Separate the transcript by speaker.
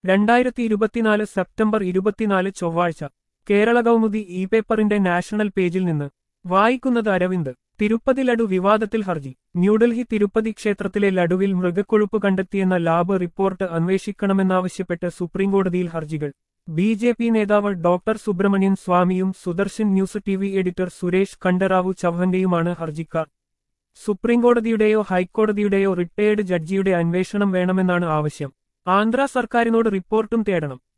Speaker 1: രണ്ടായിരത്തി ഇരുപത്തിനാല് സെപ്റ്റംബർ ഇരുപത്തിനാല് ചൊവ്വാഴ്ച കേരള കൗമുദി ഇ പേപ്പറിന്റെ നാഷണൽ പേജിൽ നിന്ന് വായിക്കുന്നത് അരവിന്ദ് തിരുപ്പതി ലഡു വിവാദത്തിൽ ഹർജി ന്യൂഡൽഹി തിരുപ്പതി ക്ഷേത്രത്തിലെ ലഡുവിൽ മൃഗക്കൊഴുപ്പ് കണ്ടെത്തിയെന്ന ലാബ് റിപ്പോർട്ട് അന്വേഷിക്കണമെന്നാവശ്യപ്പെട്ട് സുപ്രീംകോടതിയിൽ ഹർജികൾ ബി ജെ പി നേതാവ് ഡോക്ടർ സുബ്രഹ്മണ്യൻ സ്വാമിയും Sudarshan news T V editor Suresh Kantharao ചൗഹന്റെയുമാണ് ഹർജിക്കാർ സുപ്രീംകോടതിയുടെയോ ഹൈക്കോടതിയുടെയോ റിട്ടയേർഡ് ജഡ്ജിയുടെ അന്വേഷണം വേണമെന്നാണ് ആവശ്യം ആന്ധ്ര സർക്കാരിനോട് റിപ്പോർട്ടും തേടണം